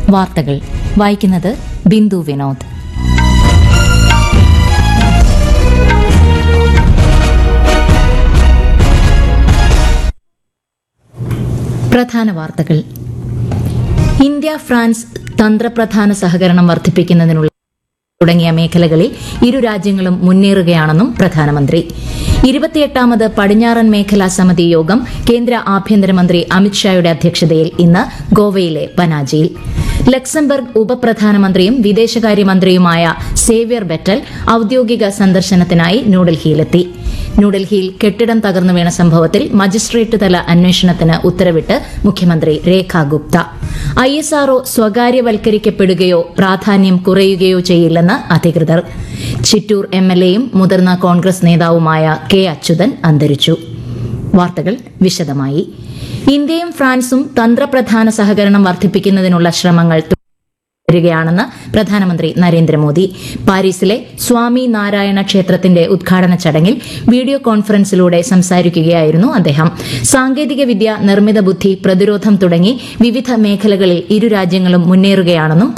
വാർത്തകൾ വായിക്കുന്നത് ബിന്ദു വിനോദ് പ്രധാന വാർത്തകൾ ഇന്ത്യ ഫ്രാൻസ് തന്ത്രപ്രധാന സഹകരണം വർദ്ധിപ്പിക്കുന്നതിനുള്ള തുടങ്ങിയ മേഖലകളിൽ ഇരു രാജ്യങ്ങളും മുന്നേറുകയാണെന്നും പ്രധാനമന്ത്രി ഇരുപത്തിയെട്ടാമത് പടിഞ്ഞാറൻ മേഖലാ സമിതി യോഗം കേന്ദ്ര ആഭ്യന്തരമന്ത്രി അമിത്ഷായുടെ അധ്യക്ഷതയിൽ ഇന്ന് ഗോവയിലെ പനാജിയിൽ ലക്സംബർഗ് ഉപപ്രധാനമന്ത്രിയും വിദേശകാര്യമന്ത്രിയുമായ സേവ്യർ ബെറ്റൽ ഔദ്യോഗിക സന്ദർശനത്തിനായി ന്യൂഡൽഹിയിലെത്തി ന്യൂഡൽഹിയിൽ കെട്ടിടം തകർന്നു വീണ സംഭവത്തിൽ മജിസ്ട്രേറ്റ് തല അന്വേഷണത്തിന് ഉത്തരവിട്ട് മുഖ്യമന്ത്രി Rekha Gupta I S R O സ്വകാര്യവൽക്കരിക്കപ്പെടുകയോ പ്രാധാന്യം കുറയുകയോ ചെയ്യില്ലെന്ന് അധികൃതർ ചിറ്റൂർ എം എൽ എയും മുതിർന്ന കോൺഗ്രസ് നേതാവുമായ കെ അച്യുതൻ അന്തരിച്ചു വാർത്തകൾ വിശദമായി ഇന്ത്യയും ഫ്രാൻസും തന്ത്രപ്രധാന സഹകരണം വർദ്ധിപ്പിക്കുന്നതിനുള്ള ശ്രമങ്ങൾ വരികയാണെന്ന് പ്രധാനമന്ത്രി നരേന്ദ്രമോദി പാരീസിലെ സ്വാമി നാരായണ ക്ഷേത്രത്തിന്റെ ഉദ്ഘാടന ചടങ്ങിൽ വീഡിയോ കോൺഫറൻസിലൂടെ സംസാരിക്കുകയായിരുന്നു അദ്ദേഹം സാങ്കേതിക വിദ്യ നിർമ്മിത ബുദ്ധി പ്രതിരോധം തുടങ്ങി വിവിധ മേഖലകളിൽ ഇരു രാജ്യങ്ങളും മുന്നേറുകയാണെന്നും